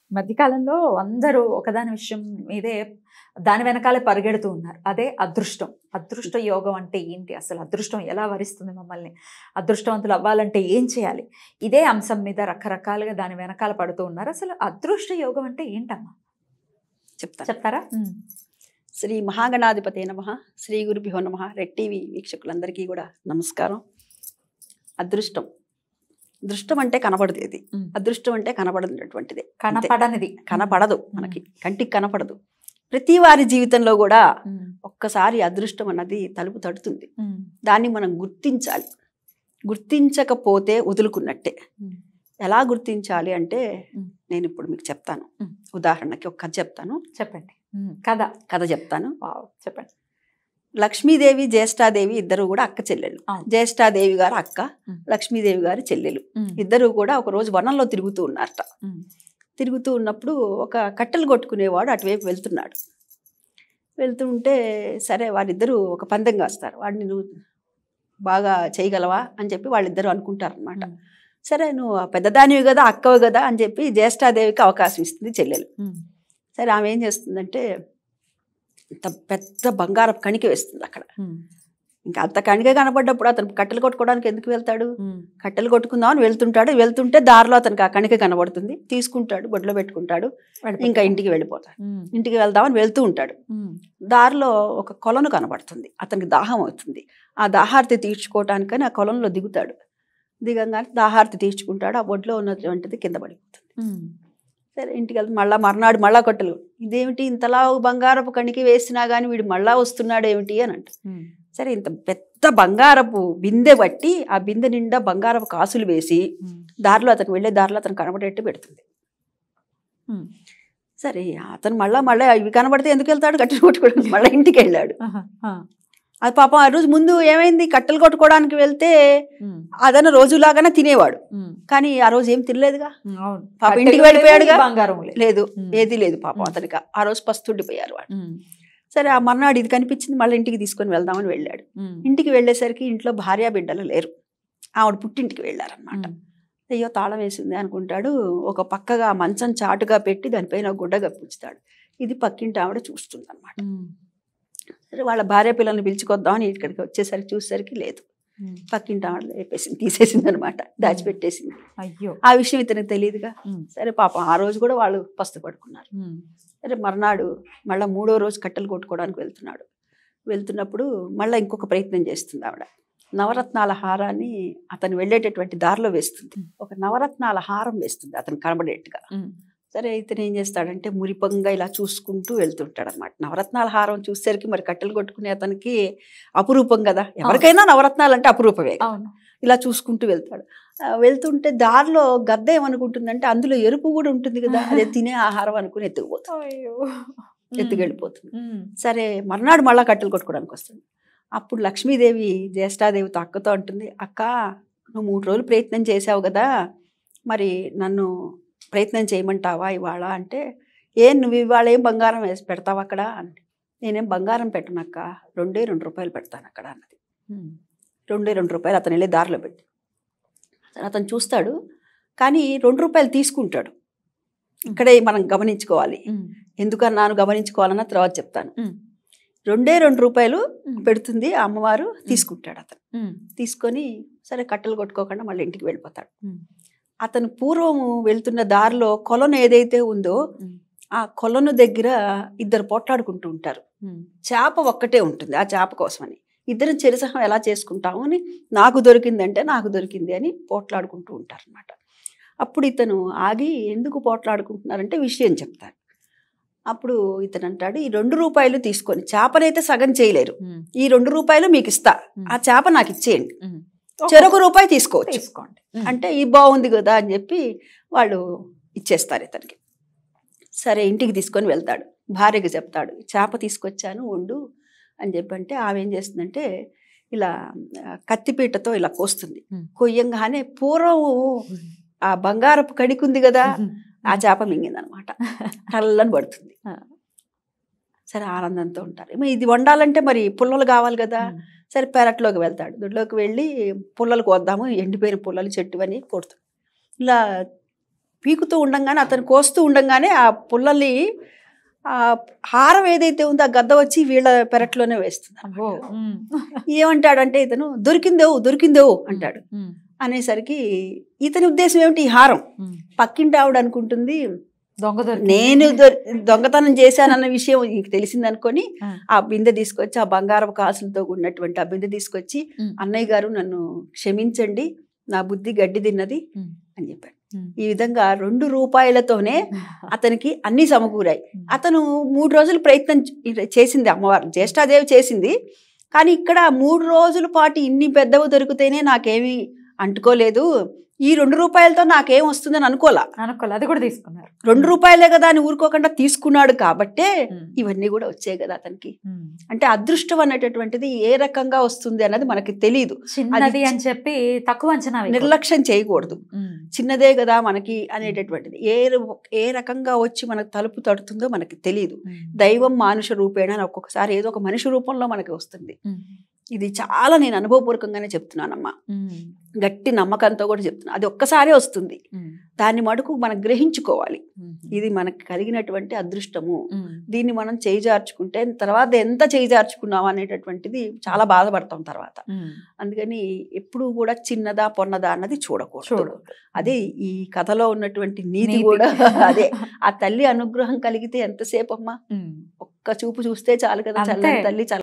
మధ్యకాలంలో అందరూ ఒకదాని విషయం మీదే దాని వెనకాలే పరిగెడుతూ ఉన్నారు అదే అదృష్టం అదృష్ట యోగం అంటే ఏంటి అసలు అదృష్టం ఎలా వరిస్తుంది మమ్మల్ని అదృష్టవంతులు అవ్వాలంటే ఏం చేయాలి ఇదే అంశం మీద రకరకాలుగా దాని వెనకాల పడుతూ ఉన్నారు అసలు అదృష్ట యోగం అంటే ఏంటమ్మా చెప్తాను చెప్తారా ఉమ్, శ్రీ మహాగణాధిపతే నమ శ్రీ గురుభ్యో నమ రెడ్ టీవీ వీక్షకులందరికీ కూడా నమస్కారం అదృష్టం దృష్టం అంటే కనపడదు ఇది ఉమ్. అదృష్టం అంటే కనపడనటువంటిదే కనపడనిది కనపడదు మనకి కంటికి కనపడదు ప్రతి వారి జీవితంలో కూడా ఉమ్, ఒక్కసారి అదృష్టం అన్నది తలుపు తడుతుంది ఉమ్, దాన్ని మనం గుర్తించాలి గుర్తించకపోతే వదులుకున్నట్టే ఉమ్, ఎలా గుర్తించాలి అంటే ఉమ్. నేను ఇప్పుడు మీకు చెప్తాను ఉమ్. ఉదాహరణకి ఒక కథ చెప్తాను చెప్పండి ఉమ్, కథ కథ చెప్తాను వావ్, చెప్పండి లక్ష్మీదేవి జ్యేష్ఠాదేవి ఇద్దరు కూడా అక్క చెల్లెళ్ళు అవును. జ్యేష్ఠాదేవి గారు అక్క ఉమ్. లక్ష్మీదేవి గారు చెల్లెలు ఉమ్, ఇద్దరు కూడా ఒక రోజు వనంలో తిరుగుతూ ఉన్నారట ఉమ్, తిరుగుతూ ఉన్నప్పుడు ఒక కట్టెలు కొట్టుకునేవాడు అటువైపు వెళ్తున్నాడు వెళ్తుంటే సరే వాళ్ళిద్దరూ ఒక పందెం కాస్తారు వాడిని నువ్వు బాగా చేయగలవా అని చెప్పి వాళ్ళిద్దరూ అనుకుంటారనమాట ఉమ్, సరే నువ్వు పెద్దదానివి కదా అక్కవి కదా అని చెప్పి జ్యేష్ఠాదేవికి అవకాశం ఇస్తుంది చెల్లెలు ఉమ్, సరే ఆమె ఏం చేస్తుందంటే ఇంత పెద్ద బంగారపు కణిక వేస్తుంది అక్కడ ఉమ్, ఇంకా అంత కణిక కనపడ్డప్పుడు అతను కట్టెలు కొట్టుకోవడానికి ఎందుకు వెళ్తాడు ఉమ్, కట్టెలు కొట్టుకుందామని వెళ్తుంటాడు వెళ్తుంటే దారిలో అతనికి ఆ కణిక కనబడుతుంది తీసుకుంటాడు బొడ్లో పెట్టుకుంటాడు వెళ్ళిపోతాం. ఇంకా ఇంటికి వెళ్ళిపోతాడు ఉమ్, ఇంటికి వెళ్దామని వెళ్తూ ఉంటాడు ఉమ్, దారిలో ఒక కొలను కనబడుతుంది అతనికి దాహం అవుతుంది ఆ దాహార్తి తీర్చుకోవటానికని ఆ కొలంలో దిగుతాడు దిగంగానే దాహార్తి తీర్చుకుంటాడు ఆ బొడ్లో ఉన్నటువంటిది కింద పడిపోతుంది ఉమ్, సరే ఇంటికి వెళ్తే మళ్ళా మర్నాడు మళ్ళా కొట్టలు ఇదేమిటి ఇంతలా బంగారపు కణికి వేసినా కానీ వీడు మళ్ళా వస్తున్నాడు ఏమిటి అని అంట ఉమ్, సరే ఇంత పెద్ద బంగారపు బిందె బట్టి ఆ బిందె నిండా బంగారపు కాసులు వేసి ఉమ్, దారిలో అతను వెళ్ళే దారిలో అతను కనబడేట్టు పెడుతుంది ఉమ్. సరే అతను మళ్ళా మళ్ళీ ఇవి కనబడితే ఎందుకు వెళ్తాడు కట్టెలు కొట్టుకోవడానికి మళ్ళీ ఇంటికి వెళ్ళాడు ఆహా, ఆ, అది పాపం ఆ రోజు ముందు ఏమైంది కట్టెలు కొట్టుకోవడానికి వెళ్తే ఉమ్, అదన రోజులాగానే తినేవాడు ఉమ్, కానీ ఆ రోజు ఏం తినలేదుగా ఉమ్, అవును పాప కట్టెలు ఇంటికి లేవు, వెళ్ళిపోయాడుగా? బంగారం లేదు లేదు ఉమ్. ఏది లేదు పాపం ఉమ్. అతనికి ఆ రోజు పస్తుండిపోయారు వాడు ఉమ్, సరే ఆ మర్నాడు ఇది కనిపించింది మళ్ళీ ఇంటికి తీసుకొని వెళ్దామని వెళ్ళాడు ఉమ్, ఇంటికి వెళ్ళేసరికి ఇంట్లో భార్య బిడ్డలు లేరు ఆవిడ పుట్టింటికి వెళ్ళారనమాట ఉమ్, అయ్యో తాళం వేసింది అనుకుంటాడు ఒక పక్కగా మంచం చాటుగా పెట్టి దానిపైన గుడ్డ కప్పించుతాడు ఇది పక్కింటి ఆవిడ చూస్తుంది అనమాట ఉమ్, సరే వాళ్ళ భార్య పిల్లల్ని పిలుచుకొద్దామని ఇక్కడికి వచ్చేసరికి చూసేసరికి లేదు ఉమ్. పక్కింటి ఆవిడ వేపేసింది తీసేసింది అనమాట దాచిపెట్టేసింది అయ్యో ఆ విషయం ఇతనికి తెలియదుగా ఉమ్, సరే పాపం ఆ రోజు కూడా వాళ్ళు పస్తు పడుకున్నారు ఉమ్, సరే మర్నాడు మళ్ళీ మూడో రోజు కట్టెలు కొట్టుకోవడానికి వెళ్తున్నాడు వెళ్తున్నప్పుడు మళ్ళీ ఇంకొక ప్రయత్నం చేస్తుంది ఆవిడ నవరత్నాల హారాన్ని అతను వెళ్ళేటటువంటి దారిలో వేస్తుంది ఉమ్. ఒక నవరత్నాల హారం వేస్తుంది అతను కనబడేట్టుగా ఉమ్, సరే ఇతను ఏం చేస్తాడంటే మురిపంగా ఇలా చూసుకుంటూ వెళ్తుంటాడు అనమాట నవరత్నాల హారం చూసేసరికి మరి కట్టెలు కొట్టుకునే అతనికి అపురూపం కదా ఎవరికైనా నవరత్నాలు అంటే అపురూపమే కదా. అవును ఇలా చూసుకుంటూ వెళ్తాడు ఆ, వెళ్తుంటే దారిలో గద్ద ఏమనుకుంటుందంటే అందులో ఎరుపు కూడా ఉంటుంది కదా అదే తినే ఆహారం అనుకుని ఎత్తుకుపోతుంది అయ్యో ఎత్తుకెళ్ళిపోతుంది ఉమ్, సరే మర్నాడు మళ్ళా కట్టెలు కొట్టుకోవడానికి వస్తుంది అప్పుడు లక్ష్మీదేవి జ్యేష్ఠాదేవితో అక్కతో అంటుంది అక్క నువ్వు మూడు రోజులు ప్రయత్నం చేసావు కదా మరి నన్ను ప్రయత్నం చేయమంటావా ఇవాళ అంటే ఏం నువ్వు ఇవాళ ఏం బంగారం వేసి పెడతావు అక్కడ అంటే నేనేం బంగారం పెట్టనక్క రెండే రెండు రూపాయలు పెడతాను అక్కడ అన్నది ఉమ్, రెండే రెండు రూపాయలు అతను వెళ్ళి దారిలో పెట్టి సరే అతను చూస్తాడు కానీ రెండు రూపాయలు తీసుకుంటాడు ఇక్కడే మనం గమనించుకోవాలి ఉమ్, ఎందుకన్నాను గమనించుకోవాలన్న తర్వాత చెప్తాను ఉమ్, రెండే రెండు రూపాయలు ఉమ్, పెడుతుంది ఆ అమ్మవారు తీసుకుంటాడు అతను ఉమ్, తీసుకొని సరే కట్టెలు కొట్టుకోకుండా మళ్ళీ ఇంటికి వెళ్ళిపోతాడు ఉమ్, అతను పూర్వము వెళ్తున్న దారిలో కొలను ఏదైతే ఉందో ఉమ్, ఆ కొలను దగ్గర ఇద్దరు పోట్లాడుకుంటూ ఉంటారు ఉమ్, చేప ఒక్కటే ఉంటుంది ఆ చేప కోసమని ఇద్దరం చెరసహం ఎలా చేసుకుంటాము అని నాకు దొరికిందంటే నాకు దొరికింది అని పోట్లాడుకుంటూ ఉంటారు అనమాట అప్పుడు ఇతను ఆగి ఎందుకు పోట్లాడుకుంటున్నారంటే విషయం చెప్తారు అప్పుడు ఇతను అంటాడు ఈ రెండు రూపాయలు తీసుకొని చేపనైతే సగం చేయలేరు ఉమ్, ఈ రెండు రూపాయలు మీకు ఇస్తా ఉమ్, ఆ చేప నాకు ఇచ్చేయండి ఉమ్. చెరొక రూపాయి తీసుకోవచ్చు తీసుకోండి ఉమ్, అంటే ఈ బాగుంది కదా అని చెప్పి వాళ్ళు ఇచ్చేస్తారు ఇతనికి సరే ఇంటికి తీసుకొని వెళ్తాడు భార్యకి చెప్తాడు చేప తీసుకొచ్చాను వండు అని చెప్పి అంటే ఆమె ఏం చేస్తుందంటే ఇలా ఆ, కత్తిపీటతో ఇలా కోస్తుంది Hmm. కొయ్యంగానే పూర్వం ఆ బంగారపు కడికుంది కదా ఉమ్, ఆ చేప మింగిందనమాట కళ్ళని పడుతుంది ఆ. సరే ఆనందంతో ఉంటారు మరి ఇది వండాలంటే మరి పుల్లలు కావాలి కదా ఉమ్, సరే పెరట్లోకి వెళ్తాడు దొడ్లోకి వెళ్ళి పుల్లలు కోద్దాము ఎండిపోయిన పుల్లలు చెట్టు అని కొడుతాడు ఇలా పీకుతూ ఉండంగానే అతను కోస్తూ ఉండంగానే ఆ పుల్లల్ని ఆ హారం ఏదైతే ఉందో ఆ గద్ద వచ్చి వీళ్ళ పెరట్లోనే వేస్తుంది అబ్బో ఉమ్. ఏమంటాడంటే ఇతను దొరికిందేవు దొరికిందేవు అంటాడు ఉమ్. అనేసరికి ఇతని ఉద్దేశం ఏమిటి ఈ హారం ఉమ్. పక్కింటి ఆవిడ అనుకుంటుంది దొంగ దొరికి నేను దొరి- దొంగతనం చేశానన్న విషయం ఇంక తెలిసిందనుకొని ఆ. ఆ బిందె తీసుకొచ్చి ఆ బంగారపు కాసులతో ఉన్నటువంటి ఆ బిందె తీసుకొచ్చి ఉమ్. అన్నయ్య గారు నన్ను క్షమించండి నా బుద్ధి గడ్డి తిన్నది ఉమ్. అని చెప్పాడు ఉమ్. ఈ విధంగా రెండు రూపాయలతోనే అతనికి అన్ని సమకూరాయి ఉమ్. అతను మూడు రోజులు ప్రయత్నం చే- చేసింది అమ్మవారు జ్యేష్ఠాదేవి చేసింది కానీ ఇక్కడ మూడు రోజుల పాటు ఇన్ని పెద్దవి దొరికితేనే నాకేమీ అంటుకోలేదు ఈ రెండు రూపాయలతో నాకేం వస్తుందని అనుకోలా అనుకోలే అది కూడా తీసుకున్నారు రెండు రూపాయలే కదా అని ఊరుకోకుండా తీసుకున్నాడు కాబట్టే ఉమ్. ఇవన్నీ కూడా వచ్చాయి కదా అతనికి ఉమ్. అంటే అదృష్టం అనేటటువంటిది ఏ రకంగా వస్తుంది అన్నది మనకి తెలియదు చిన్నది అని చెప్పి తక్కువ అంచనా వేయకూడదు. నిర్లక్ష్యం చేయకూడదు ఉమ్. చిన్నదే కదా మనకి అనేటటువంటిది ఏ రు- ఏ రకంగా వచ్చి మనకు తలుపు తడుతుందో మనకి తెలియదు ఉమ్. దైవం మానుష రూపేణ అని ఒక్కొక్కసారి ఏదో ఒక మనిషి రూపంలో మనకి వస్తుంది ఉమ్. ఇది చాలా నేను అనుభవపూర్వకంగానే చెప్తున్నానమ్మా ఉమ్. గట్టి నమ్మకంతో కూడా చెప్తున్నా అది ఒక్కసారే వస్తుంది ఉమ్. దాన్ని మటుకు మనం గ్రహించుకోవాలి ఉమ్. ఇది మనకు కలిగినటువంటి అదృష్టము ఉమ్. దీన్ని మనం చేజార్చుకుంటే తర్వాత ఎంత చేజార్చుకున్నాం అనేటటువంటిది చాలా బాధపడతాం తర్వాత ఉమ్. అందుకని ఎప్పుడూ కూడా చిన్నదా పొన్నదా అన్నది చూడకూడదు చూడు అదే ఈ కథలో ఉన్నటువంటి నీతి నీతి. కూడా అదే ఆ తల్లి అనుగ్రహం కలిగితే ఎంతసేపు అమ్మా ఉమ్. ఒక్క చూపు చూస్తే చాలు కదా అంతే. చల్లని తల్లి